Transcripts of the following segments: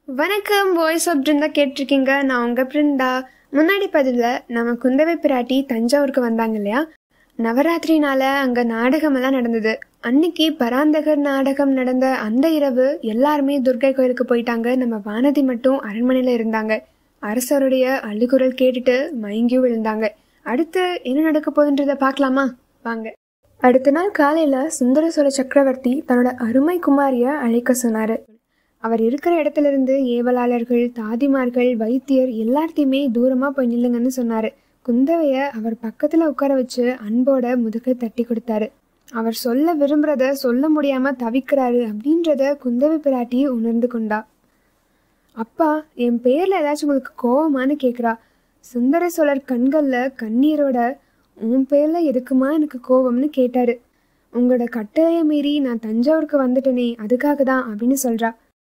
வணக்கம் voice of Brinda கேட்டிருக்கீங்க நான் உங்க பிருந்தா முன்னாடி பதிவில் நம்ம குந்தவை பிராட்டி தஞ்சாவூருக்கு வந்தாங்க இல்லையா நவராத்திரினால அங்க நாடகம் எல்லாம் நடந்தது அன்னைக்கு பராந்தகர் நாடகம் நடந்த அந்த இரவு எல்லாருமே துர்கை கோயிலுக்கு போயிட்டாங்க நம்ம வானதி மட்டும் அரண்மனையில இருந்தாங்க அரசருடைய அழுகுரல் கேட்டுட்டு மயங்கியும் விழுந்தாங்க அடுத்து என்ன நடக்க போகுதுன்றத பார்க்கலாமா வாங்க அடுத்த நாள் காலையில சுந்தர சோழ சக்கரவர்த்தி தன்னோட அருமை குமாரிய அழைக்க சொன்னாரு அவர் இருக்கிற இடத்துல இருந்து ஏவலாளர்கள் தாதிமார்கள் வைத்தியர் எல்லாத்தையுமே தூரமா போய் நில்லுங்கன்னு சொன்னாரு குந்தவைய அவர் பக்கத்துல உட்கார வச்சு அன்போட முதுகை தட்டி கொடுத்தாரு அவர் சொல்ல விரும்புறத சொல்ல முடியாம தவிக்கிறாரு அப்படின்றத குந்தவை பிராட்டி உணர்ந்து கொண்டா அப்பா என் பேர்ல ஏதாச்சும் உங்களுக்கு கோவமான்னு கேக்குறா சுந்தர சோழர் கண்கள்ல கண்ணீரோட உன் பேர்ல எதுக்குமா எனக்கு கோவம்னு கேட்டாரு உங்களோட கட்டளையை மீறி நான் தஞ்சாவூருக்கு வந்துட்டேனே அதுக்காக தான் அப்படின்னு சொல்றா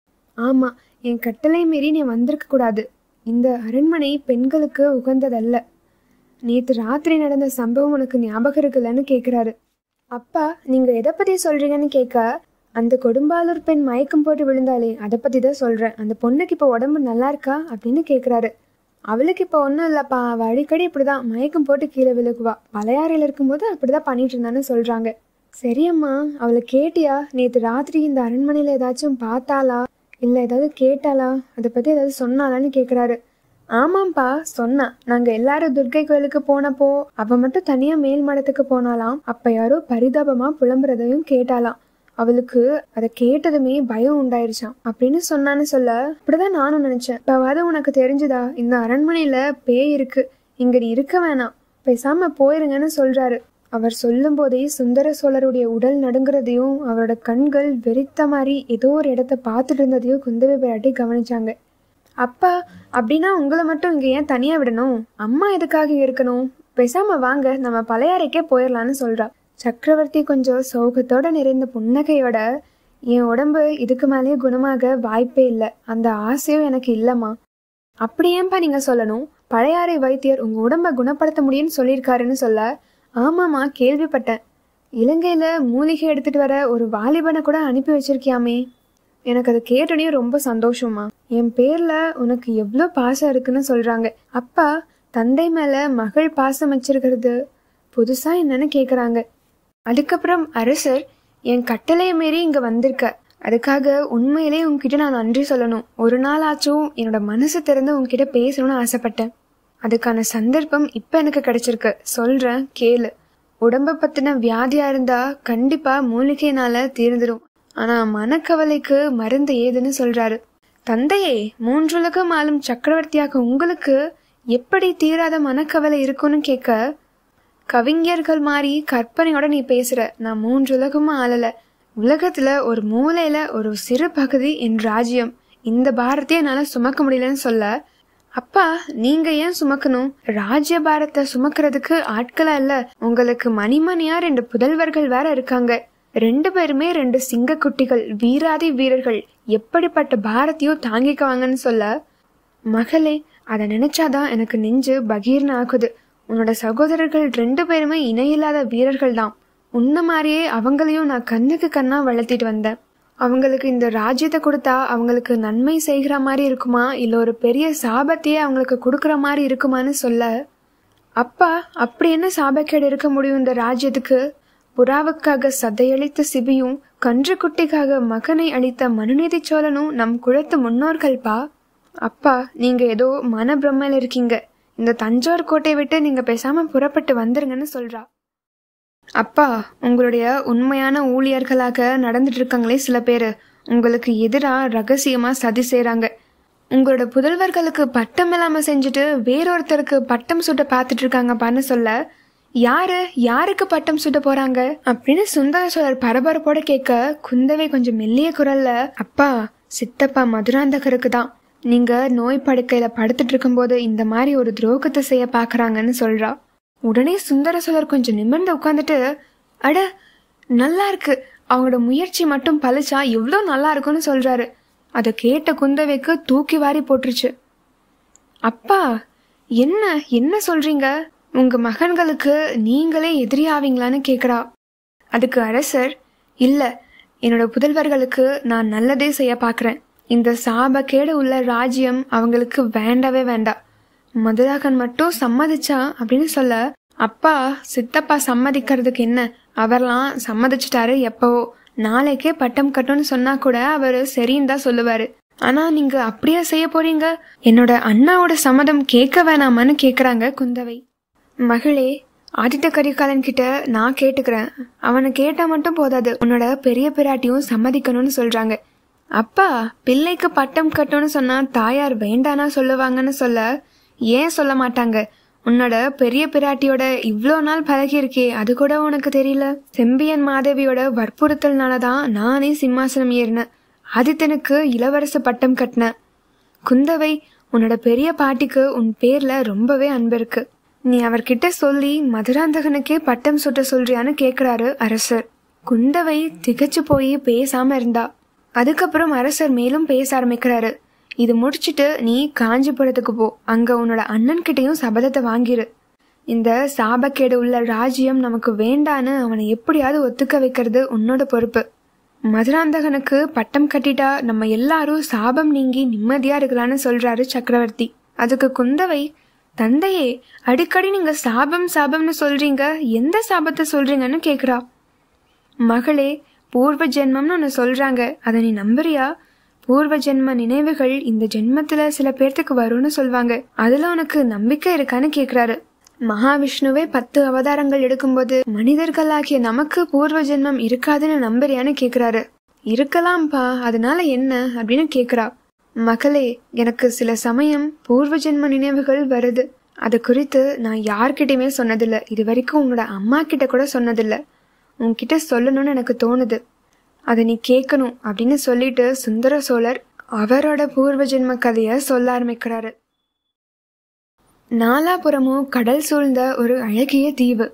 ஆமா என் கட்டளை மீறி நீ வந்திருக்க கூடாது இந்த அரண்மனை பெண்களுக்கு உகந்ததல்ல நேத்து ராத்திரி நடந்த சம்பவம் உனக்கு ஞாபகம் இருக்குல்லன்னு கேக்குறாரு அப்பா நீங்க எதை பத்தி சொல்றீங்கன்னு கேட்க அந்த கொடும்பாலூர் பெண் மயக்கம் போட்டு விழுந்தாளே அதை பத்தி தான் சொல்றேன் அந்த பொண்ணுக்கு இப்போ உடம்பு நல்லா இருக்கா அப்படின்னு கேக்குறாரு அவளுக்கு இப்போ ஒன்றும் இல்லைப்பா அவள் அடிக்கடி இப்படிதான் மயக்கம் போட்டு கீழே விழுகுவா பழையாறையில் இருக்கும்போது அப்படிதான் பண்ணிட்டு இருந்தான்னு சொல்றாங்க சரியம்மா அவளை கேட்டியா நேற்று ராத்திரி இந்த அரண்மனையில் ஏதாச்சும் பார்த்தாளா இல்லை ஏதாவது கேட்டாளா அதை பற்றி ஏதாவது சொன்னாலான்னு கேட்குறாரு ஆமாம்ப்பா சொன்னா நாங்க எல்லாரும் துர்க்கை கோயிலுக்கு போனப்போ அவ மட்டும் தனியா மேல் மடத்துக்கு போனாலாம் அப்ப யாரோ பரிதாபமா புலம்புறதையும் கேட்டாலாம் அவளுக்கு அதை கேட்டதுமே பயம் உண்டாயிருச்சாம் அப்படின்னு சொன்னான்னு சொல்ல அப்படிதான் நானும் நினைச்சேன் இப்பவாது உனக்கு தெரிஞ்சுதா இந்த அரண்மனையில பேய் இருக்கு இங்க நீ இருக்க வேணாம் பேசாம போயிருங்கன்னு சொல்றாரு அவர் சொல்லும் போதே சுந்தர சோழருடைய உடல் நடுங்குறதையும் அவரோட கண்கள் வெறித்த மாதிரி ஏதோ ஒரு இடத்த பார்த்துட்டு இருந்ததையும் குந்தவை பிராட்டி கவனிச்சாங்க அப்பா அப்படின்னா உங்களை மட்டும் இங்க ஏன் தனியா விடணும் அம்மா எதுக்காக இருக்கணும் பேசாம வாங்க நம்ம பழையாறைக்கே போயிடலான்னு சொல்றா சக்கரவர்த்தி கொஞ்சம் சோகத்தோட நிறைந்த புன்னகையோட என் உடம்பு இதுக்கு மேலேயே குணமாக வாய்ப்பே இல்லை அந்த ஆசையும் எனக்கு இல்லம்மா அப்படி ஏன்பா நீங்க சொல்லணும் பழையாறை வைத்தியர் உங்க உடம்ப குணப்படுத்த முடியும்னு சொல்லியிருக்காருன்னு சொல்ல ஆமாம்மா கேள்விப்பட்டேன் இலங்கையில மூலிகை எடுத்துட்டு வர ஒரு வாலிபனை கூட அனுப்பி வச்சிருக்கியாமே எனக்கு அதை கேட்டோடனே ரொம்ப சந்தோஷமா என் பேர்ல உனக்கு எவ்வளோ பாசம் இருக்குன்னு சொல்றாங்க அப்பா தந்தை மேல மகள் பாசம் வச்சிருக்கிறது புதுசா என்னன்னு கேக்குறாங்க அதுக்கப்புறம் அரசர் என் கட்டளையை மீறி இங்க வந்திருக்க அதுக்காக உண்மையிலே உன்கிட்ட நான் நன்றி சொல்லணும் ஒரு நாள் ஆச்சும் என்னோட மனசு திறந்து உன்கிட்ட பேசணும்னு ஆசைப்பட்டேன் அதுக்கான சந்தர்ப்பம் இப்ப எனக்கு கிடைச்சிருக்கு சொல்றேன் கேளு உடம்ப பத்தின வியாதியா இருந்தா கண்டிப்பா மூலிகைனால தீர்ந்துடும் ஆனா மனக்கவலைக்கு மருந்து ஏதுன்னு சொல்றாரு தந்தையே மூன்றுலகம் ஆளும் சக்கரவர்த்தியாக உங்களுக்கு எப்படி தீராத மனக்கவலை இருக்கும்னு கேட்க கவிஞர்கள் மாதிரி கற்பனையோட நீ பேசுற நான் மூன்று உலகமும் ஆளல உலகத்துல ஒரு மூலையில ஒரு சிறு பகுதி என் ராஜ்யம் இந்த பாரத்தையே என்னால சுமக்க முடியலன்னு சொல்ல அப்பா நீங்க ஏன் சுமக்கணும் ராஜ்ய பாரத்தை சுமக்கிறதுக்கு ஆட்களா இல்ல உங்களுக்கு மணிமணியா ரெண்டு புதல்வர்கள் வேற இருக்காங்க ரெண்டு பேருமே ரெண்டு சிங்க குட்டிகள் வீராதி வீரர்கள் எப்படிப்பட்ட பாரத்தையோ தாங்கிக்குவாங்கன்னு சொல்ல மகளே அதை நினைச்சாதான் எனக்கு நெஞ்சு பகீர்னு ஆகுது உன்னோட சகோதரர்கள் ரெண்டு பேருமே இணையில்லாத வீரர்கள் தான் உன்ன மாதிரியே அவங்களையும் நான் கண்ணுக்கு கண்ணா வளர்த்திட்டு வந்தேன் அவங்களுக்கு இந்த ராஜ்யத்தை கொடுத்தா அவங்களுக்கு நன்மை செய்கிற மாதிரி இருக்குமா இல்ல ஒரு பெரிய சாபத்தையே அவங்களுக்கு கொடுக்கற மாதிரி இருக்குமான்னு சொல்ல அப்பா அப்படி என்ன சாபக்கேடு இருக்க முடியும் இந்த ராஜ்யத்துக்கு புறாவுக்காக சதையளித்த சிபியும் கன்றுக்குட்டிக்காக மகனை அளித்த மனுநீதி சோழனும் நம் குலத்து முன்னோர்கள்பா அப்பா நீங்க ஏதோ மனப்பிரமையில இருக்கீங்க இந்த தஞ்சாவூர் கோட்டையை விட்டு நீங்க பேசாம புறப்பட்டு வந்துருங்கன்னு சொல்றா அப்பா உங்களுடைய உண்மையான ஊழியர்களாக நடந்துட்டு இருக்காங்களே சில பேரு உங்களுக்கு எதிரா ரகசியமா சதி செய்றாங்க உங்களோட புதல்வர்களுக்கு பட்டம் இல்லாம செஞ்சுட்டு வேறொருத்தருக்கு பட்டம் சுட்ட பார்த்துட்டு இருக்காங்கப்பான்னு சொல்ல யாரு யாருக்கு பட்டம் சுட்ட போறாங்க அப்படின்னு சுந்தர சோழர் பரபரப்போட கேட்க குந்தவை கொஞ்சம் மெல்லிய குரல்ல அப்பா சித்தப்பா மதுராந்தகருக்கு தான் நீங்க நோய் படுக்கையில படுத்துட்டு இருக்கும்போது இந்த மாதிரி ஒரு துரோகத்தை செய்ய பாக்குறாங்கன்னு சொல்றா உடனே சுந்தர சோழர் கொஞ்சம் நிமிர்ந்து உட்காந்துட்டு அட நல்லா இருக்கு அவங்களோட முயற்சி மட்டும் பழிச்சா எவ்வளோ நல்லா இருக்கும்னு சொல்றாரு அதை கேட்ட குந்தவைக்கு தூக்கி வாரி போட்டுருச்சு அப்பா என்ன என்ன சொல்றீங்க உங்க மகன்களுக்கு நீங்களே எதிரியாவீங்களான்னு கேக்குறா அதுக்கு அரசர் இல்ல என்னோட புதல்வர்களுக்கு நான் நல்லதே செய்ய பார்க்கறேன் இந்த சாபக்கேடு உள்ள ராஜ்யம் அவங்களுக்கு வேண்டவே வேண்டாம் மதுராகன் மட்டும் சம்மதிச்சா அப்படின்னு சொல்ல அப்பா சித்தப்பா சம்மதிக்கிறதுக்கு என்ன அவர்லாம் சம்மதிச்சிட்டாரு எப்பவோ நாளைக்கே பட்டம் கட்டும்னு சொன்னா கூட அவரு சரின்னு தான் சொல்லுவாரு ஆனா நீங்க அப்படியா செய்ய போறீங்க என்னோட அண்ணாவோட சம்மதம் கேட்க வேணாமான்னு கேக்குறாங்க குந்தவை மகளே ஆதித்த கரிகாலன் கிட்ட நான் கேட்டுக்கிறேன் அவனை கேட்டா மட்டும் போதாது உன்னோட பெரிய பிராட்டியும் சம்மதிக்கணும்னு சொல்றாங்க அப்பா பிள்ளைக்கு பட்டம் கட்டணும்னு சொன்னா தாயார் வேண்டானா சொல்லுவாங்கன்னு சொல்ல ஏன் சொல்ல மாட்டாங்க உன்னோட பெரிய பிராட்டியோட இவ்வளோ நாள் பழகி இருக்கே அது கூட உனக்கு தெரியல செம்பியன் மாதவியோட வற்புறுத்தல்னால தான் நானே சிம்மாசனம் ஏறினேன் ஆதித்தனுக்கு இளவரச பட்டம் கட்டினேன் குந்தவை உன்னோட பெரிய பாட்டிக்கு உன் பேர்ல ரொம்பவே அன்பு இருக்கு நீ அவர்கிட்ட சொல்லி மதுராந்தகனுக்கே பட்டம் சுட்ட சொல்றியான்னு கேக்குறாரு அரசர் குந்தவை திகச்சு போய் பேசாம இருந்தா அதுக்கப்புறம் அரசர் மேலும் பேச ஆரம்பிக்கிறாரு இது முடிச்சிட்டு நீ காஞ்சிபுரத்துக்கு போ அங்க உன்னோட அண்ணன் கிட்டயும் சபதத்தை வாங்கிரு இந்த சாபக்கேடு உள்ள ராஜ்யம் நமக்கு வேண்டான்னு அவனை எப்படியாவது ஒத்துக்க வைக்கிறது உன்னோட பொறுப்பு மதுராந்தகனுக்கு பட்டம் கட்டிட்டா நம்ம எல்லாரும் சாபம் நீங்கி நிம்மதியா இருக்கலாம்னு சொல்றாரு சக்கரவர்த்தி அதுக்கு குந்தவை தந்தையே அடிக்கடி நீங்க சாபம் சாபம்னு சொல்றீங்க எந்த சாபத்தை சொல்றீங்கன்னு கேக்குறா மகளே பூர்வ ஜென்மம்னு ஒன்று சொல்றாங்க அதை நீ நம்புறியா பூர்வ ஜென்ம நினைவுகள் இந்த ஜென்மத்துல சில பேர்த்துக்கு வரும்னு சொல்வாங்க அதுல உனக்கு நம்பிக்கை இருக்கான்னு கேக்குறாரு மகாவிஷ்ணுவே பத்து அவதாரங்கள் எடுக்கும்போது மனிதர்களாகிய நமக்கு பூர்வ ஜென்மம் இருக்காதுன்னு நம்புறியான்னு கேக்குறாரு இருக்கலாம்ப்பா அதனால என்ன அப்படின்னு கேக்குறா மகளே எனக்கு சில சமயம் பூர்வ ஜென்ம நினைவுகள் வருது அது குறித்து நான் யார்கிட்டயுமே சொன்னதில்ல இது வரைக்கும் உன்னோட அம்மா கிட்ட கூட சொன்னதில்ல உன்கிட்ட சொல்லணும்னு எனக்கு தோணுது அதை நீ கேட்கணும் அப்படின்னு சொல்லிட்டு சுந்தர சோழர் அவரோட பூர்வ ஜென்ம கதைய சொல்ல ஆரம்பிக்கிறாரு நாலாபுறமும் கடல் சூழ்ந்த ஒரு அழகிய தீவு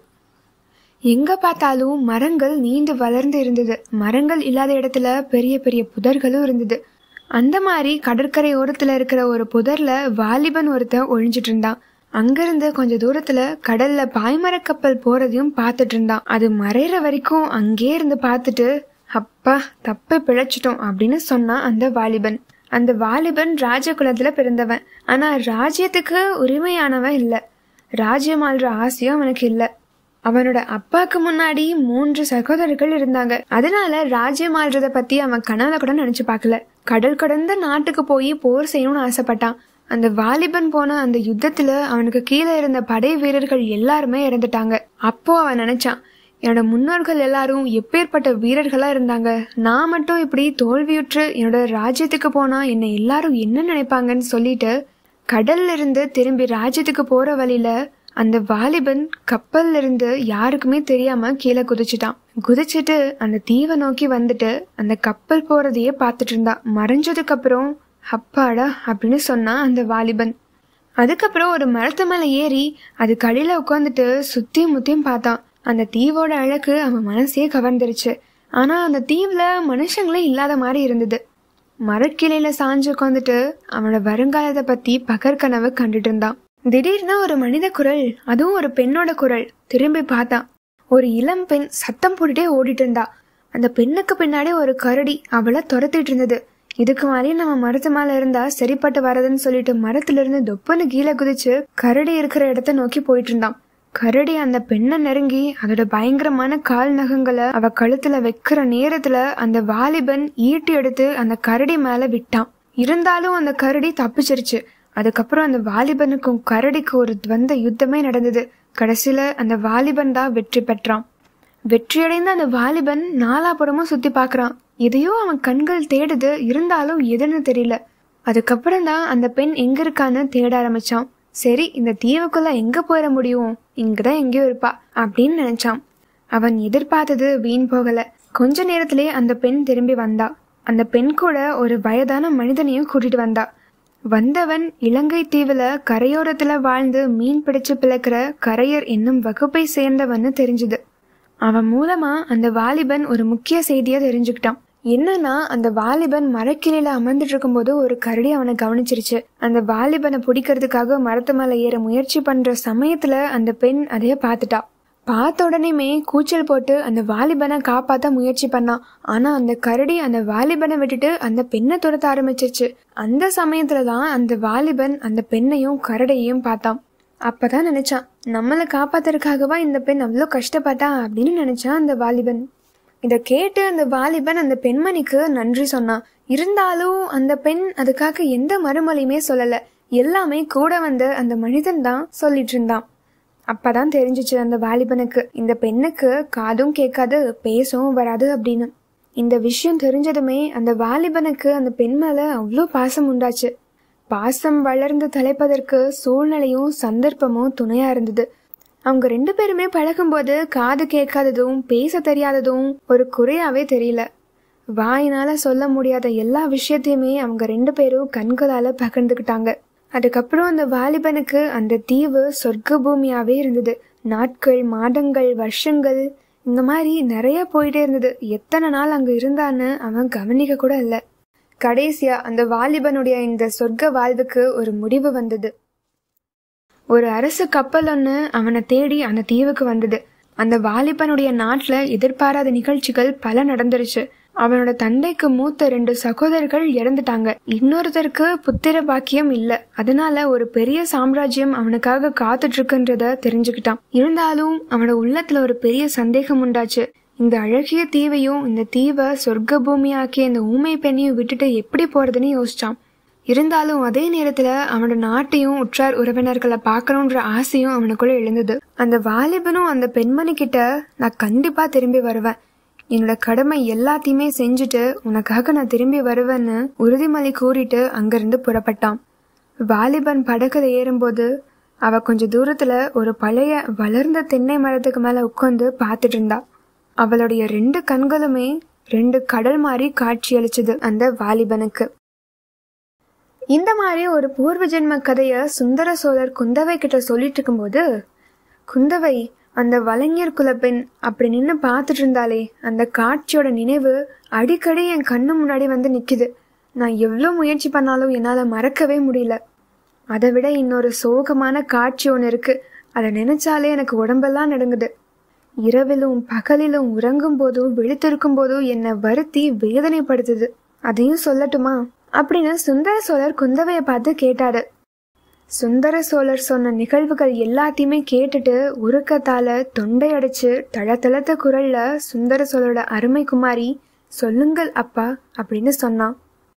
எங்க பார்த்தாலும் மரங்கள் நீண்டு வளர்ந்து இருந்தது மரங்கள் இல்லாத இடத்துல பெரிய பெரிய புதர்களும் இருந்தது அந்த மாதிரி கடற்கரை ஓரத்துல இருக்கிற ஒரு புதர்ல வாலிபன் ஒருத்தன் ஒழிஞ்சிட்டு இருந்தான் அங்கிருந்து கொஞ்ச தூரத்துல கடல்ல பாய்மர கப்பல் போறதையும் பார்த்துட்டு இருந்தான் அது மறையிற வரைக்கும் அங்கே இருந்து பார்த்துட்டு அப்பா தப்பை பிழைச்சிட்டோம் அப்படின்னு சொன்னான் அந்த வாலிபன் அந்த வாலிபன் ராஜகுலத்துல பிறந்தவன் ஆனா ராஜ்யத்துக்கு உரிமையானவன் இல்ல ராஜ்யம் ஆள்ற ஆசையும் அவனுக்கு இல்ல அவனோட அப்பாக்கு முன்னாடி மூன்று சகோதரர்கள் இருந்தாங்க அதனால ராஜ்யம் ஆள்றத பத்தி அவன் கனவுல கூட நினைச்சு பார்க்கல கடல் கடந்த நாட்டுக்கு போய் போர் செய்யணும்னு ஆசைப்பட்டான் அந்த வாலிபன் போன அந்த யுத்தத்துல அவனுக்கு கீழே இருந்த படை வீரர்கள் எல்லாருமே இறந்துட்டாங்க அப்போ அவன் நினைச்சான் என்னோட முன்னோர்கள் எல்லாரும் எப்பேற்பட்ட வீரர்களா இருந்தாங்க நான் மட்டும் இப்படி தோல்வியுற்று என்னோட ராஜ்யத்துக்கு போனா என்னை எல்லாரும் என்ன நினைப்பாங்கன்னு சொல்லிட்டு கடல்ல இருந்து திரும்பி ராஜ்யத்துக்கு போற வழியில அந்த வாலிபன் கப்பல்ல இருந்து யாருக்குமே தெரியாம கீழே குதிச்சுட்டான் குதிச்சுட்டு அந்த தீவை நோக்கி வந்துட்டு அந்த கப்பல் போறதையே பார்த்துட்டு இருந்தான் மறைஞ்சதுக்கு அப்புறம் அப்பாடா அப்படின்னு சொன்னான் அந்த வாலிபன் அதுக்கப்புறம் ஒரு மரத்து மேல ஏறி அது கடியில உட்காந்துட்டு சுத்தியும் முத்தியும் பார்த்தான் அந்த தீவோட அழகு அவன் மனசே கவர்ந்துருச்சு ஆனா அந்த தீவுல மனுஷங்களே இல்லாத மாதிரி இருந்தது மரக்கிளையில சாஞ்சு உட்காந்துட்டு அவனோட வருங்காலத்தை பத்தி பகற்கனவு கண்டுட்டு இருந்தான் திடீர்னு ஒரு மனித குரல் அதுவும் ஒரு பெண்ணோட குரல் திரும்பி பார்த்தான் ஒரு இளம் பெண் சத்தம் போட்டுட்டே ஓடிட்டு இருந்தா அந்த பெண்ணுக்கு பின்னாடி ஒரு கரடி அவளை துரத்திட்டு இருந்தது இதுக்கு மேலேயும் நம்ம மரத்து மேல இருந்தா சரிப்பட்டு வரதுன்னு சொல்லிட்டு மரத்துல இருந்து தொப்புன்னு கீழே குதிச்சு கரடி இருக்கிற இடத்த நோக்கி போயிட்டு இருந்தான் கரடி அந்த பெண்ணை நெருங்கி அதோட பயங்கரமான கால் நகங்களை அவ கழுத்துல வைக்கிற நேரத்துல அந்த வாலிபன் ஈட்டி எடுத்து அந்த கரடி மேல விட்டான் இருந்தாலும் அந்த கரடி தப்பிச்சிருச்சு அதுக்கப்புறம் அந்த வாலிபனுக்கும் கரடிக்கு ஒரு துவந்த யுத்தமே நடந்தது கடைசியில அந்த வாலிபன் தான் வெற்றி பெற்றான் வெற்றியடைந்த அந்த வாலிபன் நாலாபுறமும் சுத்தி பார்க்கறான் எதையோ அவன் கண்கள் தேடுது இருந்தாலும் எதுன்னு தெரியல அதுக்கப்புறம் தான் அந்த பெண் எங்க இருக்கான்னு தேட ஆரம்பிச்சான் சரி இந்த தீவுக்குள்ள எங்க போயிட முடியும் இங்கதான் எங்கேயோ இருப்பா அப்படின்னு நினைச்சான் அவன் எதிர்பார்த்தது வீண் போகல கொஞ்ச நேரத்திலே அந்த பெண் திரும்பி வந்தா அந்த பெண் கூட ஒரு வயதான மனிதனையும் கூட்டிட்டு வந்தா வந்தவன் இலங்கை தீவுல கரையோரத்துல வாழ்ந்து மீன் பிடிச்சு பிழைக்கிற கரையர் என்னும் வகுப்பை சேர்ந்தவன்னு தெரிஞ்சுது அவன் மூலமா அந்த வாலிபன் ஒரு முக்கிய செய்தியை தெரிஞ்சுக்கிட்டான் என்னன்னா அந்த வாலிபன் மரக்கிளையில அமர்ந்துட்டு இருக்கும்போது ஒரு கரடி அவனை கவனிச்சிருச்சு அந்த வாலிபனை பிடிக்கிறதுக்காக மரத்து மேல ஏற முயற்சி பண்ற சமயத்துல அந்த பெண் அதைய பார்த்துட்டா பார்த்த உடனேமே கூச்சல் போட்டு அந்த வாலிபனை காப்பாத்த முயற்சி பண்ணான் ஆனா அந்த கரடி அந்த வாலிபனை விட்டுட்டு அந்த பெண்ணை துரத்த ஆரம்பிச்சிருச்சு அந்த சமயத்துல தான் அந்த வாலிபன் அந்த பெண்ணையும் கரடையையும் பார்த்தான் அப்பதான் நினைச்சான் நம்மளை காப்பாத்துறதுக்காகவா இந்த பெண் அவ்வளோ கஷ்டப்பட்டா அப்படின்னு நினைச்சான் அந்த வாலிபன் இதை கேட்டு அந்த வாலிபன் அந்த பெண்மணிக்கு நன்றி சொன்னான் இருந்தாலும் அந்த பெண் அதுக்காக எந்த மறுமொழியுமே சொல்லல எல்லாமே கூட வந்த அந்த மனிதன் தான் சொல்லிட்டு இருந்தான் அப்பதான் தெரிஞ்சிச்சு அந்த வாலிபனுக்கு இந்த பெண்ணுக்கு காதும் கேட்காது பேசவும் வராது அப்படின்னு இந்த விஷயம் தெரிஞ்சதுமே அந்த வாலிபனுக்கு அந்த பெண் மேல அவ்வளோ பாசம் உண்டாச்சு பாசம் வளர்ந்து தலைப்பதற்கு சூழ்நிலையும் சந்தர்ப்பமும் துணையா இருந்தது அவங்க ரெண்டு பேருமே பழகும்போது காது கேட்காததும் பேச தெரியாததும் ஒரு குறையாவே தெரியல வாயினால சொல்ல முடியாத எல்லா விஷயத்தையுமே அவங்க ரெண்டு பேரும் கண்களால பகிர்ந்துக்கிட்டாங்க அதுக்கப்புறம் அந்த வாலிபனுக்கு அந்த தீவு சொர்க்க பூமியாவே இருந்தது நாட்கள் மாதங்கள் வருஷங்கள் இந்த மாதிரி நிறைய போயிட்டே இருந்தது எத்தனை நாள் அங்க இருந்தான்னு அவன் கவனிக்க கூட இல்லை கடைசியா அந்த வாலிபனுடைய இந்த சொர்க்க வாழ்வுக்கு ஒரு முடிவு வந்தது ஒரு அரசு கப்பல் ஒன்று அவனை தேடி அந்த தீவுக்கு வந்தது அந்த வாலிபனுடைய நாட்டுல எதிர்பாராத நிகழ்ச்சிகள் பல நடந்துருச்சு அவனோட தந்தைக்கு மூத்த ரெண்டு சகோதரர்கள் இறந்துட்டாங்க இன்னொருத்தருக்கு புத்திர பாக்கியம் இல்ல அதனால ஒரு பெரிய சாம்ராஜ்யம் அவனுக்காக காத்துட்டு இருக்குன்றத தெரிஞ்சுக்கிட்டான் இருந்தாலும் அவனோட உள்ளத்துல ஒரு பெரிய சந்தேகம் உண்டாச்சு இந்த அழகிய தீவையும் இந்த தீவை சொர்க்க பூமியாக்கிய இந்த ஊமை பெண்ணையும் விட்டுட்டு எப்படி போறதுன்னு யோசிச்சான் இருந்தாலும் அதே நேரத்துல அவனோட நாட்டையும் உற்றார் உறவினர்களை பார்க்கணுன்ற ஆசையும் அவனுக்குள்ள எழுந்தது அந்த வாலிபனும் அந்த பெண்மணி கிட்ட நான் கண்டிப்பா திரும்பி வருவேன் என்னோட கடமை எல்லாத்தையுமே செஞ்சுட்டு உனக்காக நான் திரும்பி வருவேன்னு உறுதிமொழி கூறிட்டு அங்கிருந்து புறப்பட்டான் வாலிபன் படகுல ஏறும்போது அவ கொஞ்ச தூரத்துல ஒரு பழைய வளர்ந்த தென்னை மரத்துக்கு மேல உட்காந்து பார்த்துட்டு இருந்தா அவளுடைய ரெண்டு கண்களுமே ரெண்டு கடல் மாதிரி காட்சி அளிச்சது அந்த வாலிபனுக்கு இந்த மாதிரி ஒரு பூர்வ ஜென்ம கதைய சுந்தர சோழர் குந்தவை கிட்ட சொல்லிட்டு இருக்கும்போது குந்தவை அந்த வலைஞர் குலப்பெண் அப்படி நின்று பார்த்துட்டு இருந்தாலே அந்த காட்சியோட நினைவு அடிக்கடி என் கண்ணு முன்னாடி வந்து நிக்குது நான் எவ்வளோ முயற்சி பண்ணாலும் என்னால் மறக்கவே முடியல அதை விட இன்னொரு சோகமான காட்சி ஒன்று இருக்கு அதை நினைச்சாலே எனக்கு உடம்பெல்லாம் நடுங்குது இரவிலும் பகலிலும் உறங்கும் போதும் விழித்திருக்கும் போதும் என்னை வருத்தி வேதனைப்படுத்துது அதையும் சொல்லட்டுமா அப்படின்னு சுந்தர சோழர் குந்தவையை பார்த்து கேட்டாரு சுந்தர சோழர் சொன்ன நிகழ்வுகள் எல்லாத்தையுமே கேட்டுட்டு உருக்கத்தால தொண்டை அடைச்சு தளதளத்த குரல்ல சுந்தர சோழரோட அருமை குமாரி சொல்லுங்கள் அப்பா அப்படின்னு சொன்னான்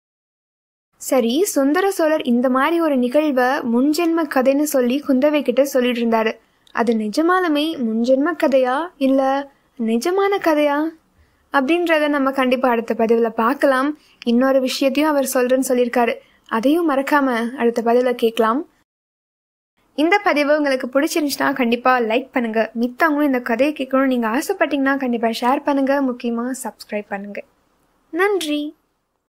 சரி சுந்தர சோழர் இந்த மாதிரி ஒரு நிகழ்வை முன்ஜென்ம கதைன்னு சொல்லி குந்தவை கிட்ட சொல்லிட்டு இருந்தாரு அது நிஜமாலுமே முன்ஜென்ம கதையா இல்ல நிஜமான கதையா அப்படின்றத நம்ம கண்டிப்பா அடுத்த பதிவுல பார்க்கலாம் இன்னொரு விஷயத்தையும் அவர் சொல்றேன்னு சொல்லியிருக்காரு அதையும் மறக்காம அடுத்த பதிவுல கேட்கலாம் இந்த பதிவு உங்களுக்கு பிடிச்சிருந்துச்சுன்னா கண்டிப்பா லைக் பண்ணுங்க மித்தவங்களும் இந்த கதையை கேட்கணும்னு நீங்க ஆசைப்பட்டீங்கன்னா கண்டிப்பா ஷேர் பண்ணுங்க முக்கியமா சப்ஸ்கிரைப் பண்ணுங்க நன்றி